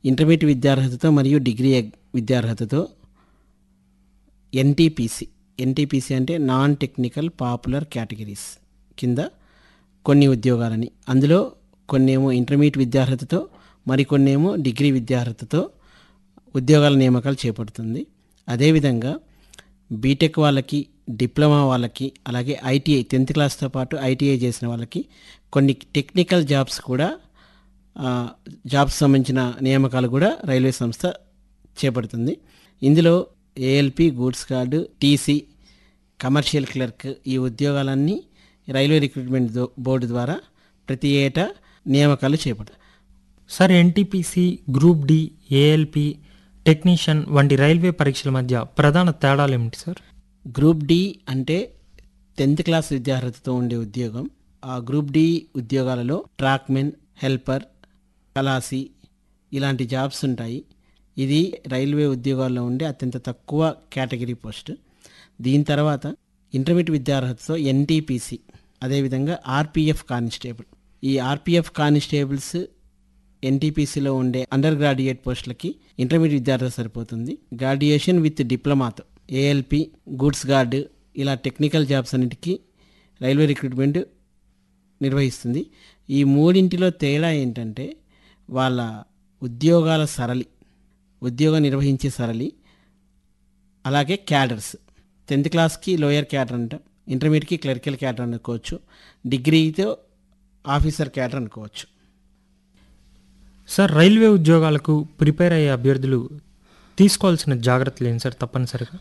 intermediate విద్యార్హతతో మరియు degree ఎగ్- విద్యార్హతతో ఎన్టీపీసీ ఎన్టీపీసీ అంటే నాన్ టెక్నికల్ పాపులర్ కేటగిరీస్ కింద కొన్ని ఉద్యోగాలని అందులో కొన్నేమో ఇంటర్మీడియట్ విద్యార్హతతో మరికొన్నేమో డిగ్రీ విద్యార్హతతో ఉద్యోగాల నియామకాలు చేపడుతుంది అదేవిధంగా బీటెక్ వాళ్ళకి డిప్లొమా వాళ్ళకి అలాగే ఐటీఐ టెన్త్ క్లాస్తో పాటు ఐటీఐ చేసిన వాళ్ళకి కొన్ని టెక్నికల్ జాబ్స్ కూడా ఆ, జాబ్స్ సంబంధించిన నియామకాలు కూడా రైల్వే సంస్థ చేపడుతుంది ఇందులో ALP goods guard TC commercial clerk ఈ ఉద్యోగాలన్నీ రైల్వే రిక్రూట్మెంట్ దో- బోర్డు ద్వారా ప్రతి ఏటా నియామకాలు చేపడతాయి sir NTPC group D ALP technician వంటి రైల్వే పరీక్షల మధ్య ప్రధాన తేడాలు ఏమిటి సార్ గ్రూప్ డి అంటే టెన్త్ క్లాస్ విద్యార్హతతో ఉండే ఉద్యోగం ఆ గ్రూప్ డి ఉద్యోగాలలో ట్రాక్మెన్ హెల్పర్ కలాసి ఇలాంటి జాబ్స్ ఉంటాయి ఇది రైల్వే ఉద్యోగాల్లో ఉండే అత్యంత తక్కువ కేటగిరీ పోస్ట్ దీని తర్వాత ఇంటర్మీడియట్ విద్యార్హతతో ఎన్టీపీసీ అదేవిధంగా ఆర్పిఎఫ్ కానిస్టేబుల్ ఈ ఆర్పిఎఫ్ కానిస్టేబుల్స్ ఎన్టీపీసీలో ఉండే అండర్ గ్రాడ్యుయేట్ పోస్టులకి ఇంటర్మీడియట్ విద్యార్థి సరిపోతుంది గ్రాడ్యుయేషన్ విత్ డిప్లొమాతో ఏఎల్పి గూడ్స్ గార్డ్ ఇలా టెక్నికల్ జాబ్స్ అన్నిటికీ రైల్వే రిక్రూట్మెంట్ నిర్వహిస్తుంది ఈ మూడింటిలో తేడా ఏంటంటే వాళ్ళ ఉద్యోగాల సరళి ఉద్యోగం నిర్వహించే సరళి అలాగే క్యాడర్స్ టెన్త్ క్లాస్కి లోయర్ క్యాడర్ అంట ఇంటర్మీడియట్కి క్లరికల్ క్యాడర్ అనుకోవచ్చు డిగ్రీతో ఆఫీసర్ క్యాడర్ అనుకోవచ్చు సార్ రైల్వే ఉద్యోగాలకు ప్రిపేర్ అయ్యే అభ్యర్థులు తీసుకోవాల్సిన జాగ్రత్తలు ఏంటి సార్ తప్పనిసరిగా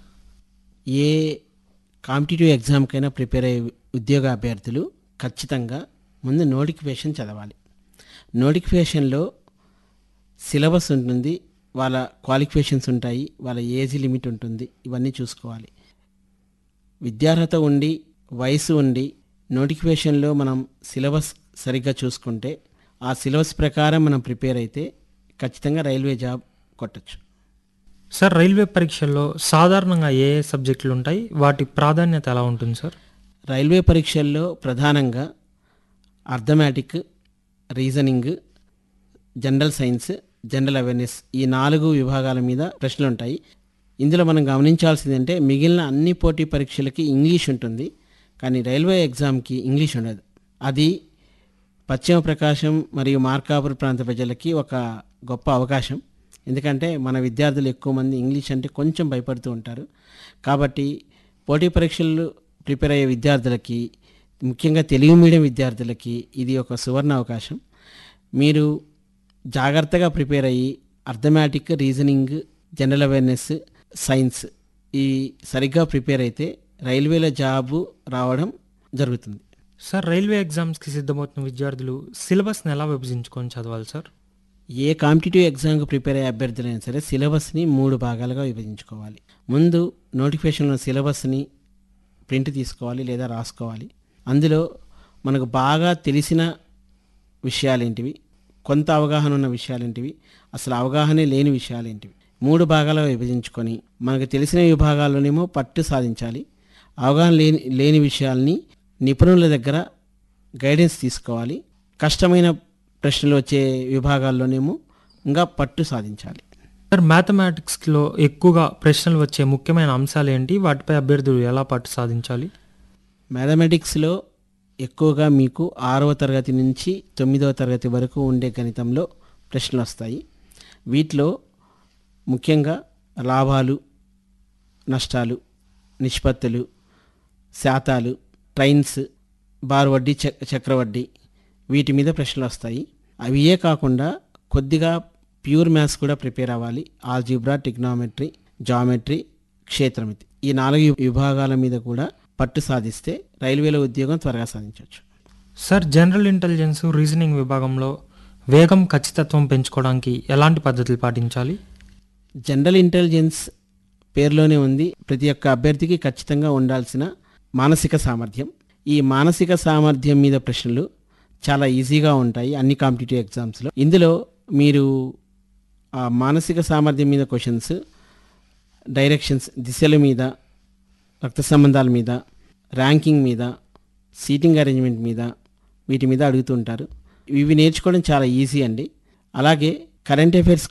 ఏ కాంపిటేటివ్ ఎగ్జామ్కైనా ప్రిపేర్ అయ్యే ఉద్యోగ అభ్యర్థులు ఖచ్చితంగా ముందు నోటిఫికేషన్ చదవాలి నోటిఫికేషన్లో సిలబస్ ఉంటుంది వాళ్ళ క్వాలిఫికేషన్స్ ఉంటాయి వాళ్ళ ఏజ్ లిమిట్ ఉంటుంది ఇవన్నీ చూసుకోవాలి విద్యార్హత ఉండి వయసు ఉండి నోటిఫికేషన్లో మనం సిలబస్ సరిగ్గా చూసుకుంటే ఆ సిలబస్ ప్రకారం మనం ప్రిపేర్ అయితే ఖచ్చితంగా రైల్వే జాబ్ కొట్టచ్చు సార్ రైల్వే పరీక్షల్లో సాధారణంగా ఏ ఏ సబ్జెక్టులు ఉంటాయి వాటి ప్రాధాన్యత ఎలా ఉంటుంది సార్ రైల్వే పరీక్షల్లో ప్రధానంగా arithmetic reasoning general science general awareness ఈ నాలుగు విభాగాల మీద ప్రశ్నలు ఉంటాయి ఇందులో మనం గమనించాల్సింది అంటే మిగిలిన అన్ని పోటీ పరీక్షలకి ఇంగ్లీష్ ఉంటుంది కానీ రైల్వే ఎగ్జామ్కి ఇంగ్లీష్ ఉండదు అది పశ్చిమ ప్రకాశం మరియు మార్కాపురం ప్రాంత ప్రజలకి ఒక గొప్ప అవకాశం ఎందుకంటే మన విద్యార్థులు ఎక్కువ మంది ఇంగ్లీష్ అంటే కొంచెం భయపడుతూ ఉంటారు కాబట్టి పోటీ పరీక్షలు ప్రిపేర్ అయ్యే విద్యార్థులకి ముఖ్యంగా తెలుగు మీడియం విద్యార్థులకి ఇది ఒక సువర్ణ అవకాశం మీరు జాగ్రత్తగా ప్రిపేర్ అయ్యి arithmetic reasoning general awareness science ఈ సరిగ్గా ప్రిపేర్ అయితే రైల్వేలో జాబు రావడం జరుగుతుంది సార్ రైల్వే ఎగ్జామ్స్కి సిద్ధమవుతున్న విద్యార్థులు సిలబస్ని ఎలా విభజించుకొని చదవాలి సార్ ఏ కాంపిటేటివ్ ఎగ్జామ్కి ప్రిపేర్ అయ్యే అభ్యర్థులైనా సరే సిలబస్ని మూడు భాగాలుగా విభజించుకోవాలి ముందు నోటిఫికేషన్లో సిలబస్ని ప్రింట్ తీసుకోవాలి లేదా రాసుకోవాలి అందులో మనకు బాగా తెలిసిన విషయాలేంటివి కొంత అవగాహన ఉన్న విషయాలేంటివి అసలు అవగాహనే లేని విషయాలేంటివి మూడు భాగాలుగా విభజించుకొని మనకు తెలిసిన విభాగాల్లోనేమో పట్టు సాధించాలి అవగాహన లేని లేని విషయాల్ని నిపుణుల దగ్గర గైడెన్స్ తీసుకోవాలి కష్టమైన ప్రశ్నలు వచ్చే విభాగాల్లోనేమో ఇంకా పట్టు సాధించాలి సార్ మ్యాథమెటిక్స్లో ఎక్కువగా ప్రశ్నలు వచ్చే ముఖ్యమైన అంశాలు ఏంటి వాటిపై అభ్యర్థులు ఎలా పట్టు సాధించాలి మ్యాథమెటిక్స్లో ఎక్కువగా మీకు ఆరవ తరగతి నుంచి తొమ్మిదవ తరగతి వరకు ఉండే గణితంలో ప్రశ్నలు వస్తాయి వీటిలో ముఖ్యంగా లాభాలు నష్టాలు నిష్పత్తులు శాతాలు ట్రైన్స్ బార్ వడ్డీ చ చక్రవడ్డీ వీటి మీద ప్రశ్నలు వస్తాయి అవియే కాకుండా కొద్దిగా ప్యూర్ మ్యాథ్స్ కూడా ప్రిపేర్ అవ్వాలి ఆల్జీబ్రా టిగ్నామెట్రీ జామెట్రీ క్షేత్రమితి ఈ నాలుగు విభాగాల మీద కూడా పట్టు సాధిస్తే రైల్వేలో ఉద్యోగం త్వరగా సాధించవచ్చు సార్ జనరల్ ఇంటెలిజెన్స్ రీజనింగ్ విభాగంలో వేగం ఖచ్చితత్వం పెంచుకోవడానికి ఎలాంటి పద్ధతులు పాటించాలి జనరల్ ఇంటెలిజెన్స్ పేరులోనే ఉంది ప్రతి ఒక్క అభ్యర్థికి ఖచ్చితంగా ఉండాల్సిన మానసిక సామర్థ్యం ఈ మానసిక సామర్థ్యం మీద ప్రశ్నలు చాలా ఈజీగా ఉంటాయి అన్ని కాంపిటేటివ్ ఎగ్జామ్స్లో ఇందులో మీరు ఆ మానసిక సామర్థ్యం మీద క్వశ్చన్స్ డైరెక్షన్స్ దిశల మీద రక్త సంబంధాల మీద ర్యాంకింగ్ మీద సీటింగ్ అరేంజ్మెంట్ మీద వీటి మీద అడుగుతుంటారు ఇవి నేర్చుకోవడం చాలా ఈజీ అండి అలాగే కరెంట్ అఫైర్స్